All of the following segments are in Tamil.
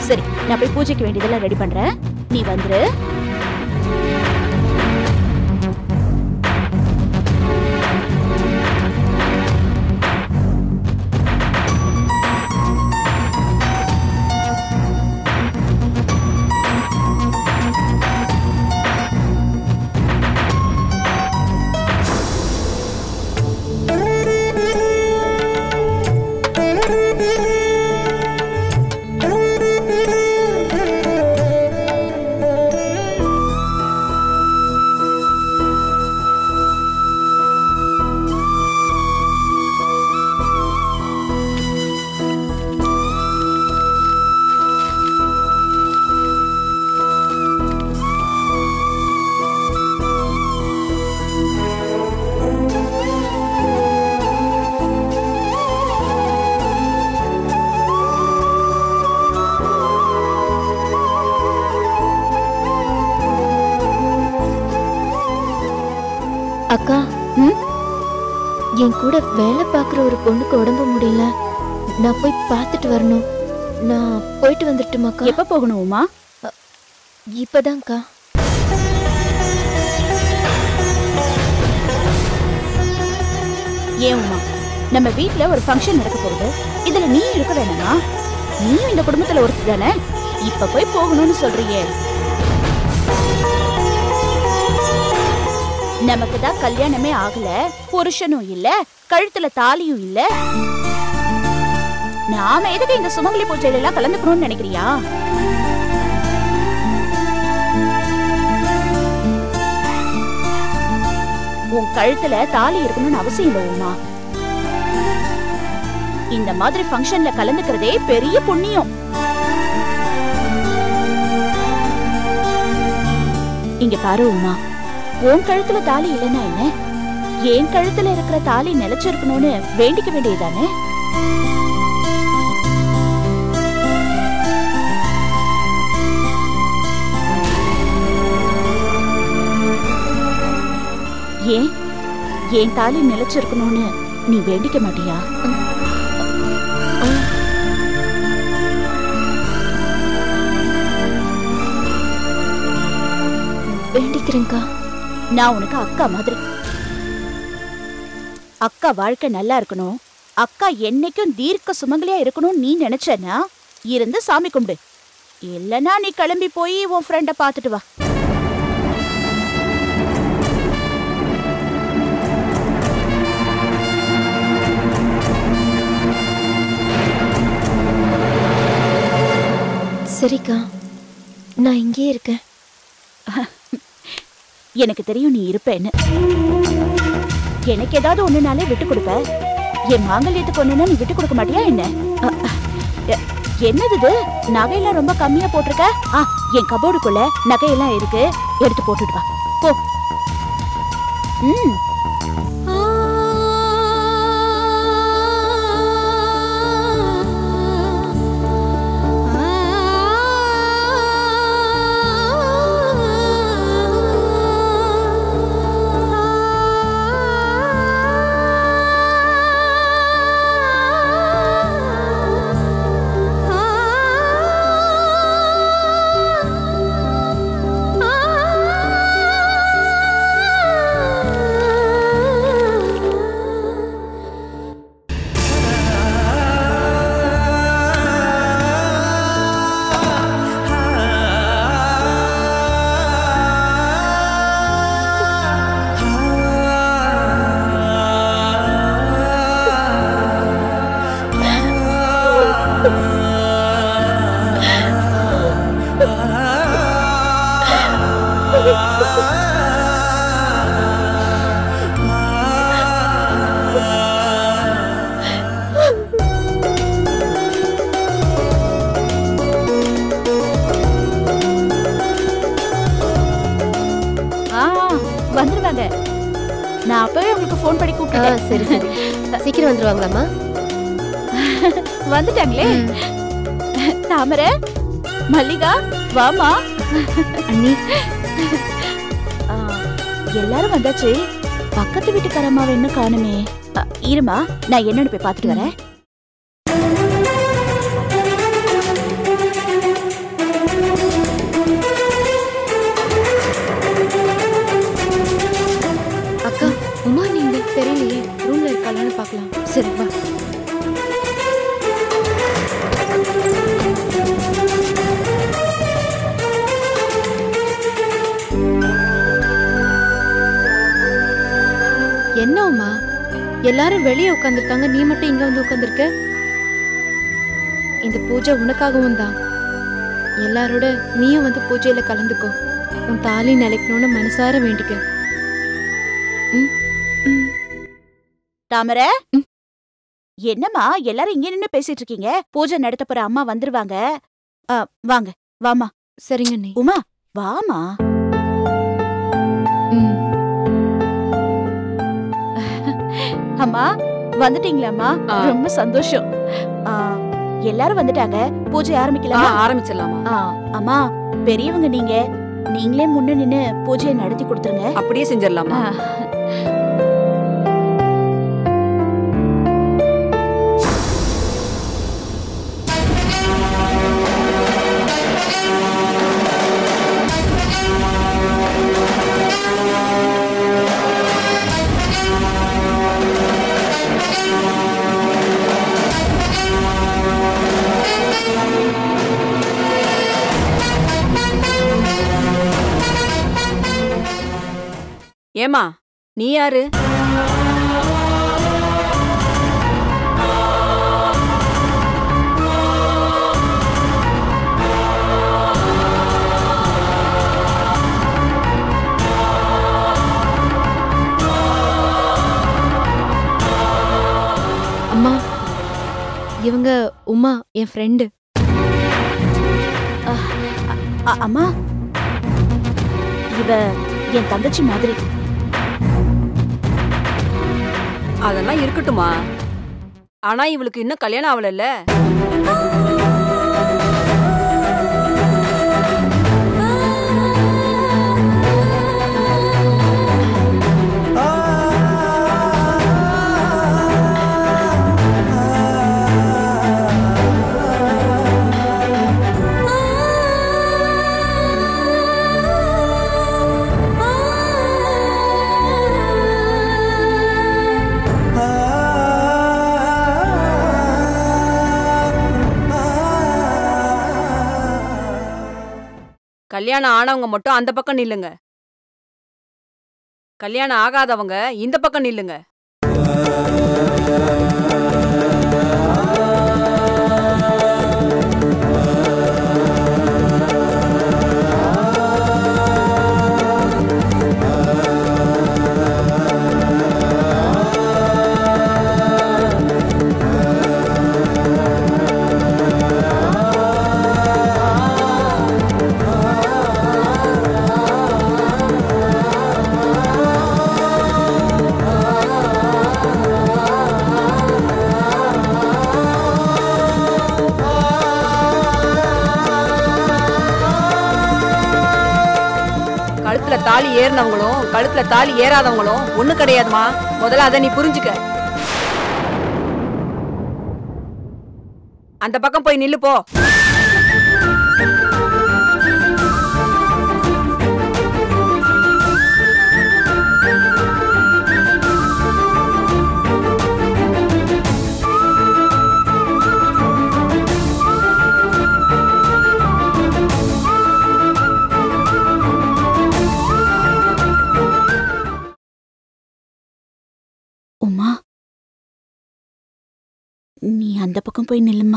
சரி நான் போய் பூஜைக்கு வேண்டியதெல்லாம் ரெடி பண்றேன் நீ வந்துரு அக்கா ம்? என் கூட வேலை பார்க்குற ஒரு பொண்ணுக்கு உடம்பு முடியல நான் போய் பார்த்துட்டு வரணும் நான் போயிட்டு வந்துட்டுமாக்கா எப்ப போகணும் உமா இப்பதான்க்கா ஏன் உமா நம்ம வீட்ல ஒரு ஃபங்க்ஷன் நடக்க போகுது இதுல நீ இருக்க வேணாமா நீயும் இந்த குடும்பத்துல ஒருத்தி தானே இப்ப போய் போகணும்னு சொல்றியே நமக்கு தான் கல்யாணமே ஆகல புருஷனும் இல்ல கழுத்துல தாலியும் இல்ல நாம எதுக்கு இந்த சுமங்கலி பூஜையில எல்லாம் கலந்துக்கணும்னு நினைக்கிறியா உன் கழுத்துல தாலி இருக்கணும்னு அவசியம் இல்லை உமா இந்த மாதிரி ஃபங்க்ஷன்ல கலந்துக்கிறதே பெரிய புண்ணியம் இங்க பாரு உமா உன் கழுத்துல தாலி இல்லைன்னா என்ன என் கழுத்துல இருக்கிற தாலி நிலைச்சிருக்கணும்னு வேண்டிக்க வேண்டியதானே ஏன் என் தாலி நிலைச்சிருக்கணும்னு நீ வேண்டிக்க மாட்டியா வேண்டிக்கிறேங்க்கா நான் உனக்கு அக்கா மாதிரி அக்கா வாழ்க்கை நல்லா இருக்கணும் அக்கா என்னைக்கும் தீர்க்க சுமங்கலியா இருக்கணும் நீ நினைச்சனா இருந்து சாமி கும்பிடு இல்லனா நீ கிளம்பி போய் உன் ஃப்ரெண்ட பார்த்துட்டு வா சரிக்கா நான் இங்கேயே இருக்கேன் எனக்கு தெரியும் நீ இருப்பேன்னு எனக்கு ஏதாவது ஒண்ணுனாலே விட்டு கொடுப்ப என் மாங்கல்யத்துக்கு ஒண்ணுனா நீ விட்டு கொடுக்க மாட்டியா என்ன அ, அ, எ- என்னது இது நகையெல்லாம் ரொம்ப கம்மியா போட்டிருக்க ஆ என் கபோர்டுக்குள்ள நகையெல்லாம் இருக்கு எடுத்து போட்டுட்டு வா போ ம் ஆ வந்துருவாங்க நான் அப்பவே உங்களுக்கு ஃபோன் பண்ணி ஆ கூப்பிட்டேன் சரி சரி சீக்கிரம் வந்துருவாங்களாம்மா வந்துட்டாங்களே தாமரை மல்லிகா வாமா அண்ணி ஆ, எல்லாரும் வந்தாச்சு பக்கத்து வீட்டுக்காரம்மாவை என்ன காணுமே அ, இருமா நான் என்னன்னு போய் பார்த்துட்டு வரேன் தெரியலையே ரூம்ல இருக்காளான்னு பார்க்கலாம் சரி வா என்ன உமா எல்லாரும் வெளியே உட்காந்துருக்காங்க நீ மட்டும் இங்க வந்து உட்காந்துருக்க இந்த பூஜை உனக்காகவும் தான் எல்லாரோட நீயும் வந்து பூஜையில கலந்துக்கோ உன் தாலி நிலைக்கணும்னு மனசார வேண்டிக்க ம் ம் தாமர ம். என்னம்மா எல்லாரும் இங்க நின்னு பேசிட்டு இருக்கீங்க பூஜை நடத்த போற அம்மா வந்துருவாங்க ஆ, வாங்க வாமா சரிங்க அண்ணி உமா வாமா ம் அம்மா வந்துட்டீங்களாம்மா ஆ. ரொம்ப சந்தோஷம் ஆ, எல்லாரும் வந்துட்டாங்க பூஜை ஆரம்பிக்கலாமா ஆரம்பிச்சிடலாமா ஆ, அம்மா பெரியவங்க நீங்க நீங்களே முன்ன நின்னு பூஜையை நடத்தி கொடுத்துருங்க அப்படியே செஞ்சிடலாமா ஆ, ஏமா நீ யாரு அம்மா இவங்க உமா என் ஃப்ரெண்டு அ- அம்மா இவ என் தங்கச்சி மாதிரி அதெல்லாம் இருக்கட்டுமா ஆனா இவளுக்கு இன்னும் கல்யாணம் ஆகலல்ல கல்யாணம் ஆனவங்க மட்டும் அந்த பக்கம் நில்லுங்க கல்யாணம் ஆகாதவங்க இந்த பக்கம் நில்லுங்க கழுத்துல தாலி ஏறினவங்களும் கழுத்துல தாலி ஏறாதவங்களும் ஒண்ணு கிடையாதுமா முதல்ல அதை நீ புரிஞ்சுக்க அந்த பக்கம் போய் நில்லு போ உமா நீ அந்த பக்கம் போய் நில்லுமா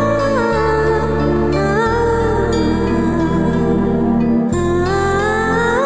Ah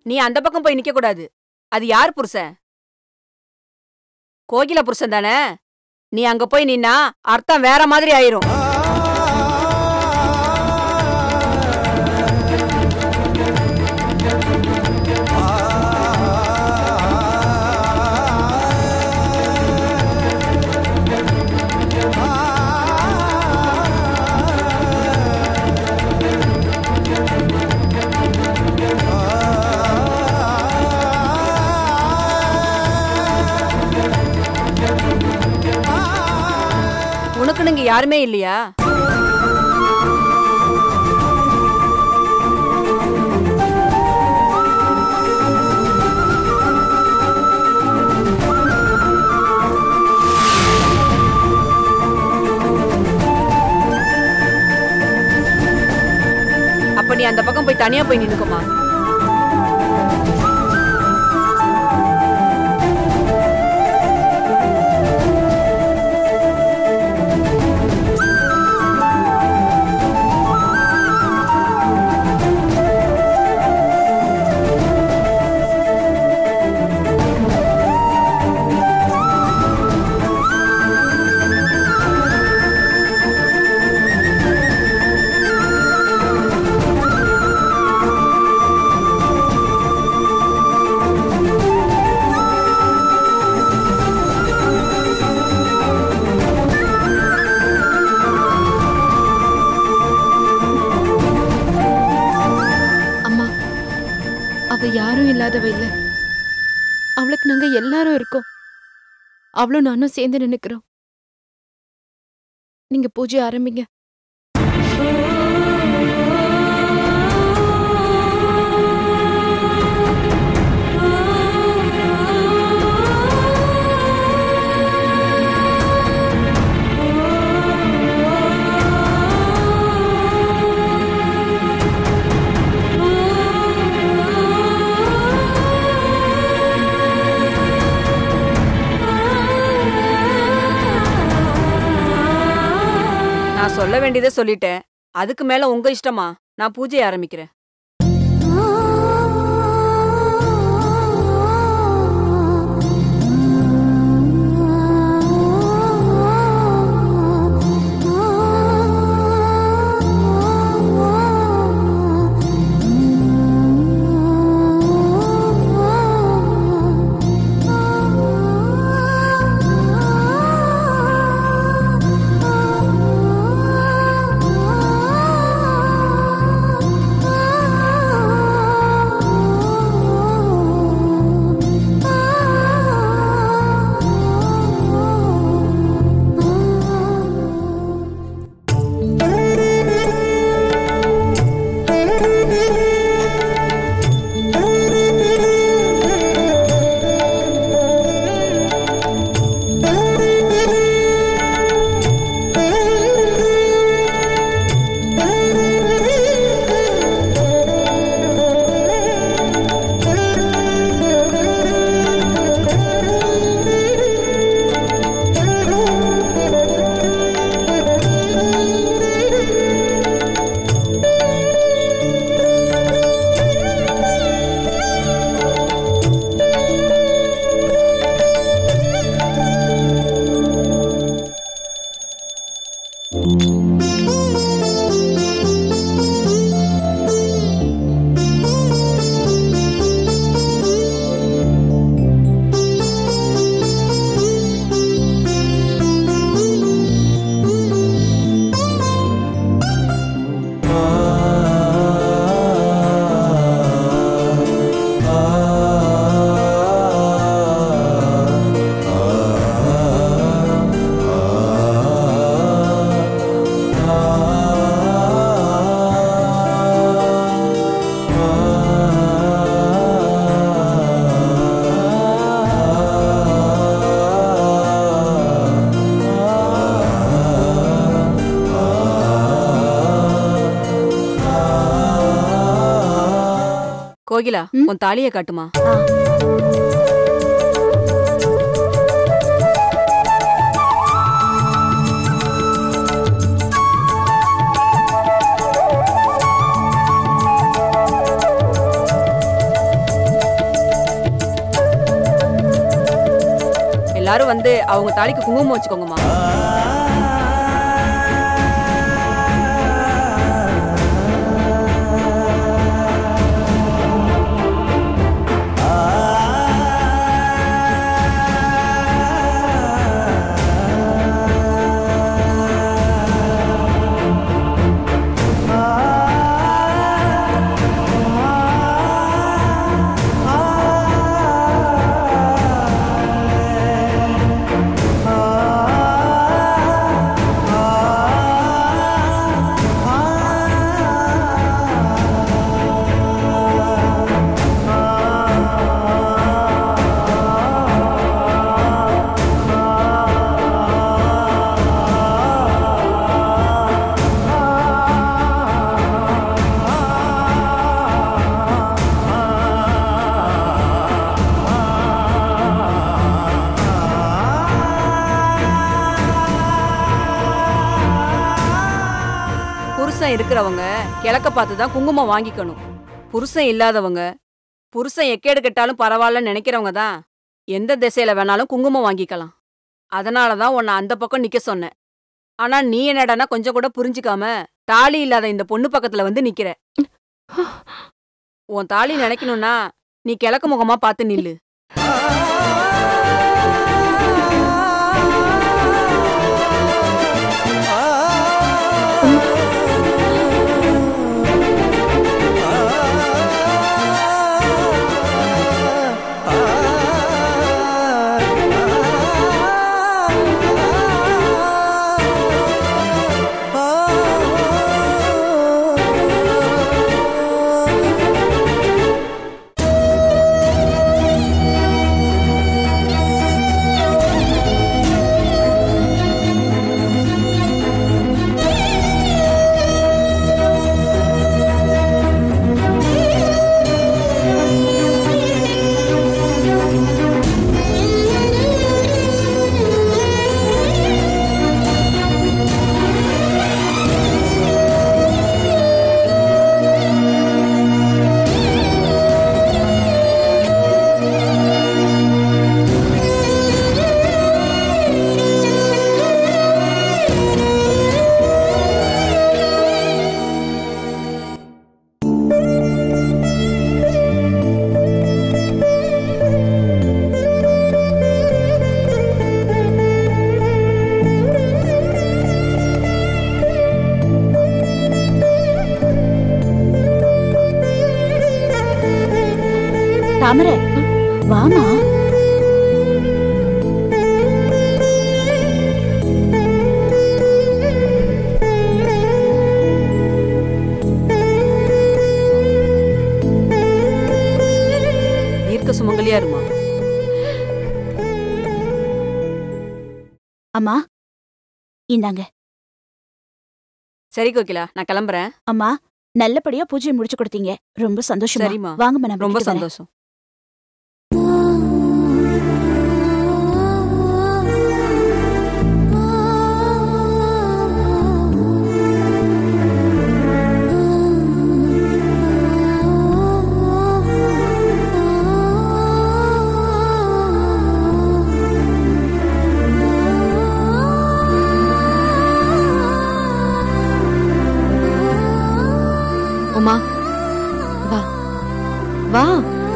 நீ அந்த பக்கம் போய் நிக்க கூடாது அது யார் புருஷன் கோகில புருஷன் தானே நீ அங்க போய் நின்னா அர்த்தம் வேற மாதிரி ஆயிரும் உனக்குன்னு இங்க யாருமே இல்லையா அப்ப நீ அந்த பக்கம் போய் தனியா போய் நின்னுக்குமா அம்மா அவ யாரும் இல்லாதவ இல்ல அவளுக்கு நாங்க எல்லாரும் இருக்கோம் அவளும் நானும் சேர்ந்து நின்னுக்கிறோம் நீங்க பூஜை ஆரம்பிங்க நான் சொல்ல வேண்டியதை சொல்லிட்டேன் அதுக்கு மேல உங்க இஷ்டமா நான் பூஜை ஆரம்பிக்கிறேன் கோகிலா ம்? உன் தாலியை காட்டுமா ஆ. எல்லாரும் வந்து அவங்க தாலிக்கு குங்குமம் வச்சுக்கோங்கம்மா புருஷன் இருக்கிறவங்க கிழக்க பார்த்து தான் குங்குமம் வாங்கிக்கணும் புருஷன் இல்லாதவங்க புருஷன் எக்கேடு கெட்டாலும் பரவாயில்லன்னு நினைக்கிறவங்க தான் எந்த திசையில வேணாலும் குங்குமம் வாங்கிக்கலாம் அதனால தான் உன்னை அந்த பக்கம் நிக்க சொன்னேன் ஆனா நீ என்னடான்னா கொஞ்சம் கூட புரிஞ்சுக்காம தாலி இல்லாத இந்த பொண்ணு பக்கத்துல வந்து நிக்கிற உன் தாலி நினைக்கணும்னா நீ கிழக்கு முகமா பார்த்து நில்லு தாமரை வாமா தீர்க்க சுமங்கலியா இருமா அம்மா இந்தாங்க சரி கோகிலா நான் கிளம்புறேன் அம்மா நல்லபடியா பூஜையை முடிச்சு கொடுத்தீங்க ரொம்ப சந்தோஷமா சரிம்மா. வாங்கம்மா நான் ரொம்ப வீட்டுக்கு வரேன். சந்தோஷம் உமா வா வா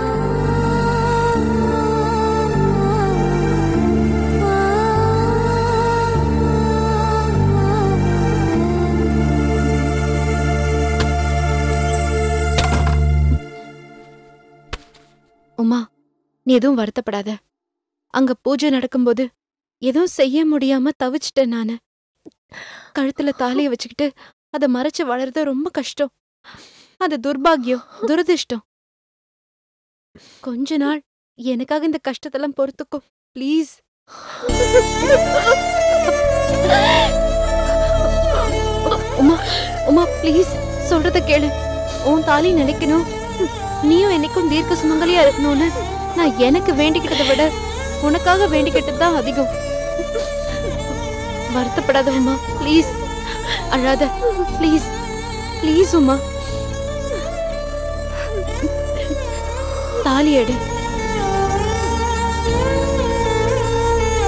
உமா நீ எதுவும் வருத்தப்படாத அங்க பூஜை நடக்கும்போது எதுவும் செய்ய முடியாம தவிச்சிட்டேன் நானு கழுத்துல தாலிய வச்சுக்கிட்டு அதை மறைச்சு வளர்றது ரொம்ப கஷ்டம் அது துர்பாக்கியம் துரதிர்ஷ்டம் கொஞ்ச நாள் எனக்காக இந்த கஷ்டத்தெல்லாம் பொறுத்துக்கோ ப்ளீஸ் உமா உமா ப்ளீஸ் சொல்றத கேளு உன் தாலி நினைக்கணும் நீயும் என்னைக்கும் தீர்க்க சுமங்கலியா இருக்கணும்னு நான் எனக்கு வேண்டிக்கிட்டதை விட உனக்காக வேண்டிக்கிட்டது தான் அதிகம் வருத்தப்படாத உமா ப்ளீஸ் அழாத ப்ளீஸ் ப்ளீஸ் உமா தாலி எடு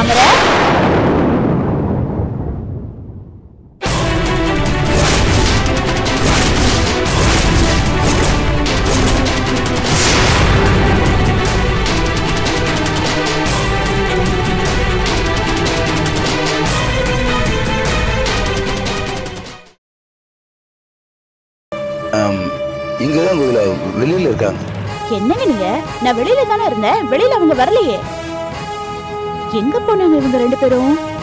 வாங்குற இங்கே தான் கோயிலா வெளியில் இருக்காங்க என்னங்க நீங்க நான் வெளியில தானே இருந்தேன் வெளியில அவங்க வரலையே எங்க போனாங்க இவங்க ரெண்டு பேரும்